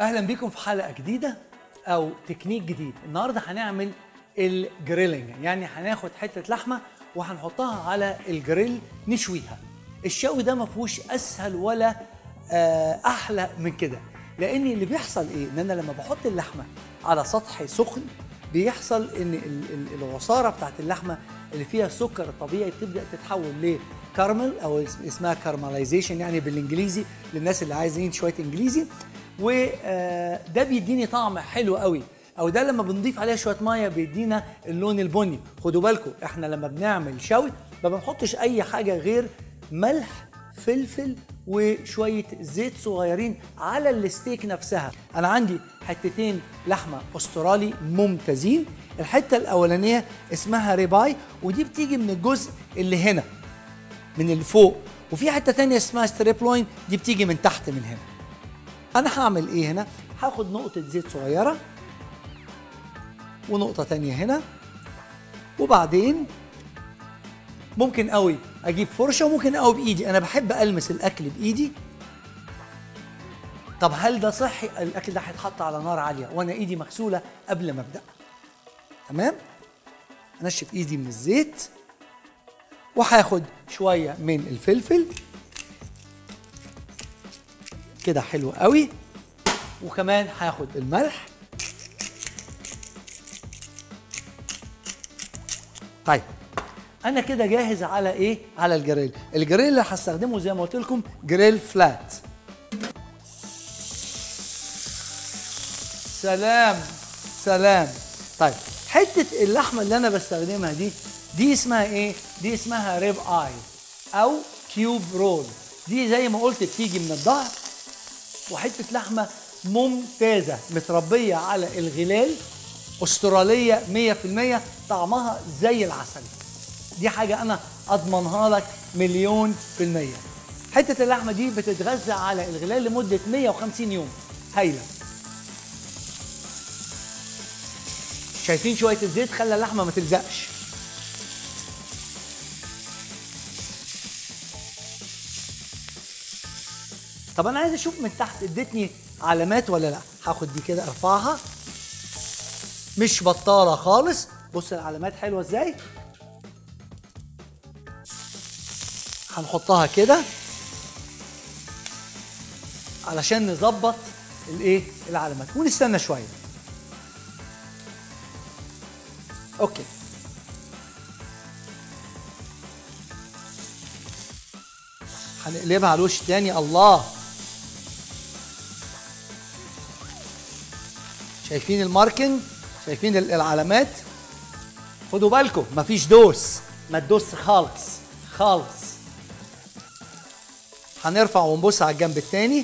اهلا بيكم في حلقه جديده او تكنيك جديد النهارده هنعمل الجريلنج يعني هناخد حته لحمه وهنحطها على الجريل نشويها الشوي ده ما فيهوش اسهل ولا آه، احلى من كده لان اللي بيحصل ايه ان انا لما بحط اللحمه على سطح سخن بيحصل ان ال- ال- العصاره بتاعت اللحمه اللي فيها السكر الطبيعي بتبدا تتحول لكارمل او اس- اسمها كارملايزيشن يعني بالانجليزي للناس اللي عايزين شويه انجليزي وده بيديني طعم حلو قوي او ده لما بنضيف عليها شويه ميه بيدينا اللون البني خدوا بالكم احنا لما بنعمل شوي ما بنحطش اي حاجه غير ملح فلفل وشويه زيت صغيرين على الستيك نفسها انا عندي حتتين لحمه استرالي ممتازين الحته الاولانيه اسمها ريباي ودي بتيجي من الجزء اللي هنا من اللي فوق وفي حته تانية اسمها ستريبلوين دي بتيجي من تحت من هنا انا هعمل ايه هنا هاخد نقطه زيت صغيره ونقطه تانية هنا وبعدين ممكن قوي اجيب فرشه وممكن قوي بايدي انا بحب المس الاكل بايدي طب هل ده صحي الاكل ده هيتحط على نار عاليه وانا ايدي مغسوله قبل ما ابدا تمام انشف ايدي من الزيت وهاخد شويه من الفلفل كده حلو قوي وكمان هاخد الملح طيب انا كده جاهز على ايه على الجريل الجريل اللي هستخدمه زي ما قلت لكم جريل فلات سلام سلام طيب حته اللحمه اللي انا بستخدمها دي دي اسمها ايه دي اسمها ريب اي او كيوب رول دي زي ما قلت بتيجي من الظهر وحته لحمه ممتازه متربيه على الغلال استراليه 100% طعمها زي العسل دي حاجه انا اضمنها لك مليون في الميه حته اللحمه دي بتتغذى على الغلال لمده 150 يوم هايله شايفين شويه الزيت خلى اللحمه ما تلزقش طب انا عايز اشوف من تحت ادتني علامات ولا لا هاخد دي كده ارفعها مش بطاله خالص بص العلامات حلوه ازاي هنحطها كده علشان نظبط الايه العلامات ونستنى شويه اوكي هنقلبها على الوش تاني الله شايفين الماركنج شايفين ال- العلامات خدوا بالكم مفيش دوس ما تدوس خالص خالص هنرفع ونبص على الجنب التاني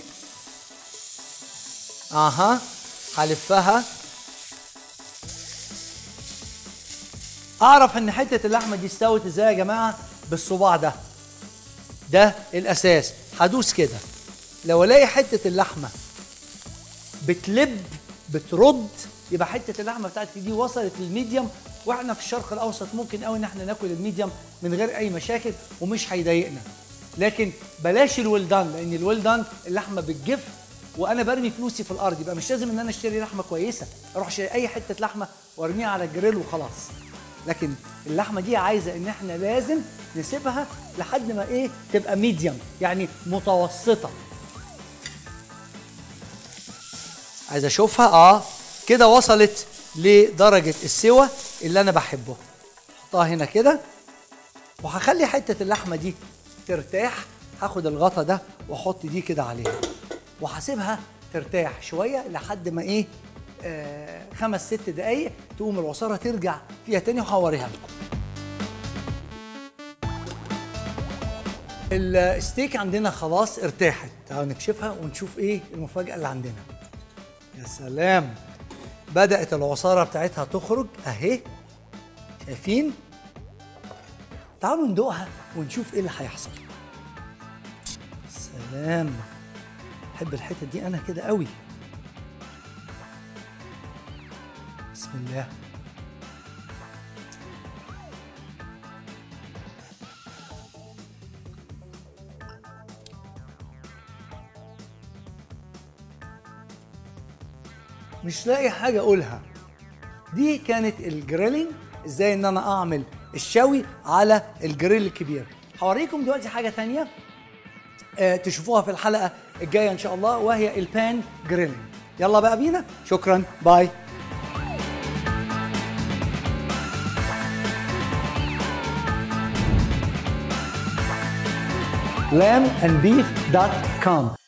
اها هلفها اعرف ان حته اللحمه دي استوت ازاي يا جماعه بالصباع ده ده الاساس هدوس كده لو الاقي حته اللحمه بتلب بترد يبقى حته اللحمه بتاعتي دي وصلت للميديوم واحنا في الشرق الاوسط ممكن قوي ان احنا ناكل الميديوم من غير اي مشاكل ومش هيضايقنا لكن بلاش الويل دان لان الويل دان اللحمه بتجف وانا برمي فلوسي في الارض يبقى مش لازم ان انا اشتري لحمه كويسه اروح اشتري اي حته لحمه وارميها على الجريل وخلاص لكن اللحمه دي عايزه ان احنا لازم نسيبها لحد ما ايه تبقى ميديوم يعني متوسطه عايز اشوفها اه كده وصلت لدرجه السوى اللي انا بحبه احطها هنا كده وهخلي حته اللحمه دي ترتاح هاخد الغطا ده واحط دي كده عليها وهسيبها ترتاح شويه لحد ما ايه آه خمس ست دقايق تقوم العصاره ترجع فيها تاني وهوريها لكم الستيك عندنا خلاص ارتاحت تعالوا نكشفها ونشوف ايه المفاجاه اللي عندنا يا سلام بدأت العصارة بتاعتها تخرج أهي شايفين؟ تعالوا ندوقها ونشوف إيه اللي هيحصل سلام بحب الحتة دي أنا كده قوي بسم الله مش لاقي حاجه اقولها دي كانت الجريلينج ازاي ان انا اعمل الشوي على الجريل الكبير هوريكم دلوقتي حاجه تانية آه، تشوفوها في الحلقه الجايه ان شاء الله وهي البان جريلينج يلا بقى بينا شكرا باي lambandbeef.com